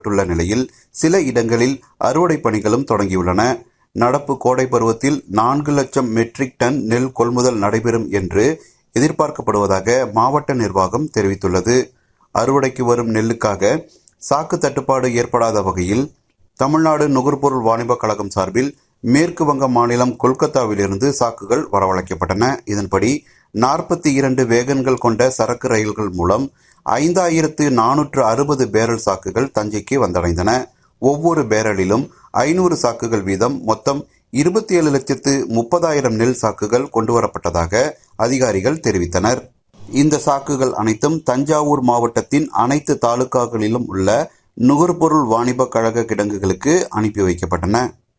உள்ள நிலையில் சில இடங்களில் அறுவடை பணிகளும் தொடங்கியுள்ளன நடப்பு கோடை பருவத்தில் நான்கு லட்சம் மெட்ரிக் டன் நெல் கொள்முதல் நடைபெறும் என்று எதிர்பார்க்கப்படுவதாக மாவட்ட நிர்வாகம் தெரிவித்துள்ளது அறுவடைக்கு வரும் நெல்லுக்காக சாக்கு தட்டுப்பாடு ஏற்படாத வகையில் தமிழ்நாடு நுகர்பொருள் வாணிபக் கழகம் சார்பில் மேற்கு வங்க மாநிலம் கொல்கத்தாவிலிருந்து சாக்குகள் வரவழைக்கப்பட்டன இதன்படி நாற்பத்தி இரண்டு வேகன்கள் கொண்ட சரக்கு ரயில்கள் மூலம் ஐந்தாயிரத்து நானூற்று அறுபது பேரல் சாக்குகள் தஞ்சைக்கு வந்தடைந்தன ஒவ்வொரு பேரலிலும் ஐநூறு சாக்குகள் வீதம் மொத்தம் இருபத்தி ஏழு லட்சத்து முப்பதாயிரம் நெல் சாக்குகள் கொண்டுவரப்பட்டதாக அதிகாரிகள் தெரிவித்தனர் இந்த சாக்குகள் அனைத்தும் தஞ்சாவூர் மாவட்டத்தின் அனைத்து தாலுகாக்களிலும் உள்ள நுகர்பொருள் வாணிபக் கழக கிடங்குகளுக்கு அனுப்பி வைக்கப்பட்டன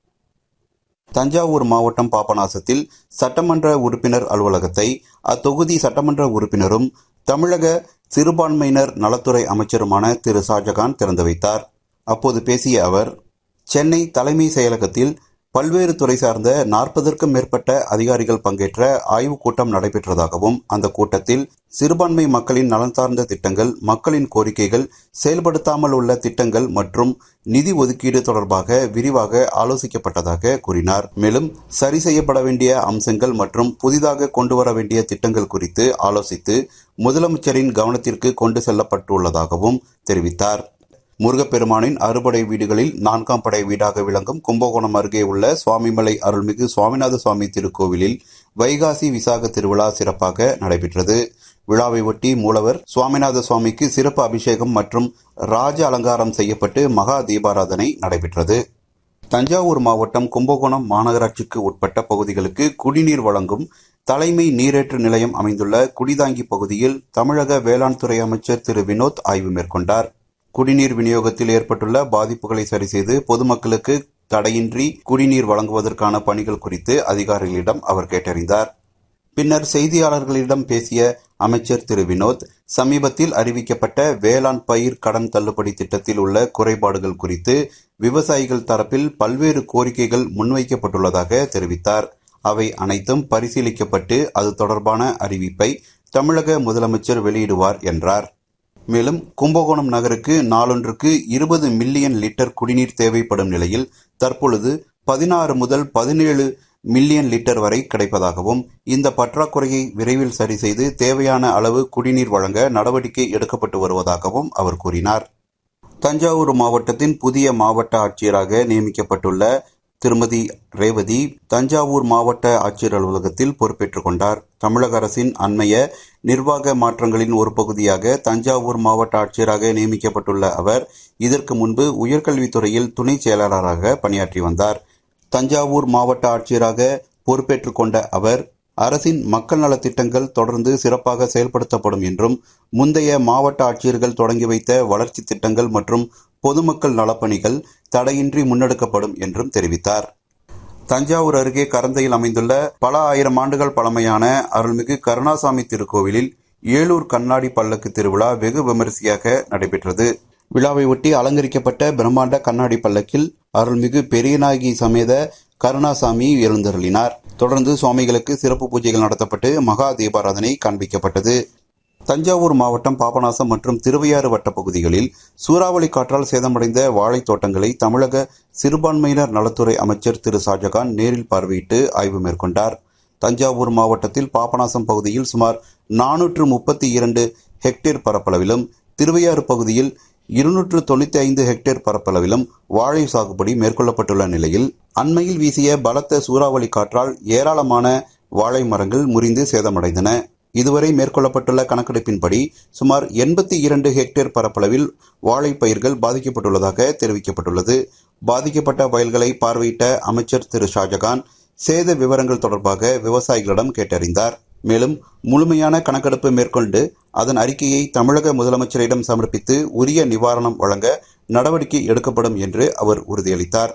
தஞ்சாவூர் மாவட்டம் பாபநாசத்தில் சட்டமன்ற உறுப்பினர் அலுவலகத்தை அத்தொகுதி சட்டமன்ற உறுப்பினரும் தமிழக சிறுபான்மையினர் நலத்துறை அமைச்சருமான திரு ஷாஜகான் திறந்து வைத்தார் அப்போது பேசிய அவர் சென்னை தலைமை செயலகத்தில் பல்வேறு துறை சார்ந்த நாற்பதற்கும் மேற்பட்ட அதிகாரிகள் பங்கேற்ற ஆய்வுக் கூட்டம் நடைபெற்றதாகவும் அந்த கூட்டத்தில் சிறுபான்மை மக்களின் நலன் சார்ந்த திட்டங்கள் மக்களின் கோரிக்கைகள் செயல்படுத்தாமல் உள்ள திட்டங்கள் மற்றும் நிதி ஒதுக்கீடு தொடர்பாக விரிவாக ஆலோசிக்கப்பட்டதாக கூறினார் மேலும் சரி செய்யப்பட வேண்டிய அம்சங்கள் மற்றும் புதிதாக கொண்டு வர வேண்டிய திட்டங்கள் குறித்து ஆலோசித்து முதலமைச்சரின் கவனத்திற்கு கொண்டு செல்லப்பட்டுள்ளதாகவும் தெரிவித்தார் முருகப்பெருமானின் அறுபடை வீடுகளில் நான்காம் படை வீடாக விளங்கும் கும்பகோணம் அருகே உள்ள சுவாமிமலை அருள்மிகு சுவாமிநாத சுவாமி திருக்கோவிலில் வைகாசி விசாக திருவிழா சிறப்பாக நடைபெற்றது விழாவை ஒட்டி மூலவர் சுவாமிநாத சுவாமிக்கு சிறப்பு அபிஷேகம் மற்றும் ராஜ அலங்காரம் செய்யப்பட்டு மகா தீபாராதனை நடைபெற்றது தஞ்சாவூர் மாவட்டம் கும்பகோணம் மாநகராட்சிக்கு உட்பட்ட பகுதிகளுக்கு குடிநீர் வழங்கும் தலைமை நீரேற்று நிலையம் அமைந்துள்ள குடிதாங்கி பகுதியில் தமிழக வேளாண் துறை அமைச்சர் திரு வினோத் ஆய்வு மேற்கொண்டார் குடிநீர் விநியோகத்தில் ஏற்பட்டுள்ள பாதிப்புகளை சரிசெய்து பொதுமக்களுக்கு தடையின்றி குடிநீர் வழங்குவதற்கான பணிகள் குறித்து அதிகாரிகளிடம் அவர் கேட்டறிந்தார் பின்னர் செய்தியாளர்களிடம் பேசிய அமைச்சர் திரு வினோத் சமீபத்தில் அறிவிக்கப்பட்ட வேளாண் பயிர் கடன் தள்ளுபடி திட்டத்தில் உள்ள குறைபாடுகள் குறித்து விவசாயிகள் தரப்பில் பல்வேறு கோரிக்கைகள் முன்வைக்கப்பட்டுள்ளதாக தெரிவித்தார் அவை அனைத்தும் பரிசீலிக்கப்பட்டு அது தொடர்பான அறிவிப்பை தமிழக முதலமைச்சர் வெளியிடுவார் என்றார் மேலும் கும்பகோணம் நகருக்கு நாளொன்றுக்கு இருபது மில்லியன் லிட்டர் குடிநீர் தேவைப்படும் நிலையில் தற்பொழுது பதினாறு முதல் பதினேழு மில்லியன் லிட்டர் வரை கிடைப்பதாகவும் இந்த பற்றாக்குறையை விரைவில் சரி செய்து தேவையான அளவு குடிநீர் வழங்க நடவடிக்கை எடுக்கப்பட்டு வருவதாகவும் அவர் கூறினார் தஞ்சாவூர் மாவட்டத்தின் புதிய மாவட்ட ஆட்சியராக நியமிக்கப்பட்டுள்ள திருமதி ரேவதி தஞ்சாவூர் மாவட்ட ஆட்சியர் அலுவலகத்தில் பொறுப்பேற்றுக் கொண்டார் தமிழக அரசின் அண்மைய நிர்வாக மாற்றங்களின் ஒரு பகுதியாக தஞ்சாவூர் மாவட்ட ஆட்சியராக நியமிக்கப்பட்டுள்ள அவர் இதற்கு முன்பு உயர்கல்வித்துறையில் துணை செயலாளராக பணியாற்றி வந்தார் தஞ்சாவூர் மாவட்ட ஆட்சியராக பொறுப்பேற்றுக் கொண்ட அவர் அரசின் மக்கள் நலத்திட்டங்கள் தொடர்ந்து சிறப்பாக செயல்படுத்தப்படும் என்றும் முந்தைய மாவட்ட ஆட்சியர்கள் தொடங்கி வைத்த வளர்ச்சி திட்டங்கள் மற்றும் பொதுமக்கள் நலப்பணிகள் தடையின்றி முன்னெடுக்கப்படும் என்றும் தெரிவித்தார் தஞ்சாவூர் அருகே கரந்தையில் அமைந்துள்ள பல ஆயிரம் ஆண்டுகள் பழமையான அருள்மிகு கருணாசாமி திருக்கோவிலில் ஏலூர் கண்ணாடி பல்லக்கு திருவிழா வெகு விமரிசையாக நடைபெற்றது விழாவை ஒட்டி அலங்கரிக்கப்பட்ட பிரம்மாண்ட கண்ணாடி பல்லக்கில் அருள்மிகு பெரியநாயகி சமேத கருணாசாமி எழுந்தருளினார் தொடர்ந்து சுவாமிகளுக்கு சிறப்பு பூஜைகள் நடத்தப்பட்டு மகா தீபாராதனை காண்பிக்கப்பட்டது தஞ்சாவூர் மாவட்டம் பாபநாசம் மற்றும் திருவையாறு வட்ட பகுதிகளில் சூறாவளி காற்றால் சேதமடைந்த வாழைத் தோட்டங்களை தமிழக சிறுபான்மையினர் நலத்துறை அமைச்சர் திரு ஷாஜகான் நேரில் பார்வையிட்டு ஆய்வு மேற்கொண்டார் தஞ்சாவூர் மாவட்டத்தில் பாபநாசம் பகுதியில் சுமார் நானூற்று முப்பத்தி இரண்டு ஹெக்டேர் பரப்பளவிலும் திருவையாறு பகுதியில் இருநூற்று தொண்ணூத்தி ஐந்து ஹெக்டேர் பரப்பளவிலும் வாழை சாகுபடி மேற்கொள்ளப்பட்டுள்ள நிலையில் அண்மையில் வீசிய பலத்த சூறாவளி காற்றால் ஏராளமான வாழை மரங்கள் முறிந்து சேதமடைந்தன இதுவரை மேற்கொள்ளப்பட்டுள்ள கணக்கெடுப்பின்படி சுமார் எண்பத்தி இரண்டு ஹெக்டேர் பரப்பளவில் வாழை பயிர்கள் பாதிக்கப்பட்டுள்ளதாக தெரிவிக்கப்பட்டுள்ளது பாதிக்கப்பட்ட வயல்களை பார்வையிட்ட அமைச்சர் திரு ஷாஜகான் சேத விவரங்கள் தொடர்பாக விவசாயிகளிடம் கேட்டறிந்தார் மேலும் முழுமையான கணக்கெடுப்பு மேற்கொண்டு அதன் அறிக்கையை தமிழக முதலமைச்சரிடம் சமர்ப்பித்து உரிய நிவாரணம் வழங்க நடவடிக்கை எடுக்கப்படும் என்று அவர் உறுதியளித்தார்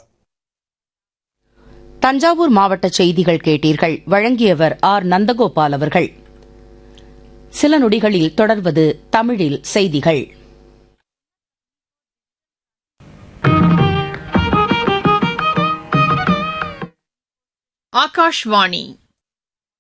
தஞ்சாவூர் மாவட்ட செய்திகள் கேட்டீர்கள் வழங்கியவர் ஆர் நந்தகோபால் அவர்கள் சில நொடிகளில் தொடர்வது தமிழில் செய்திகள் ஆகாஷ்வாணி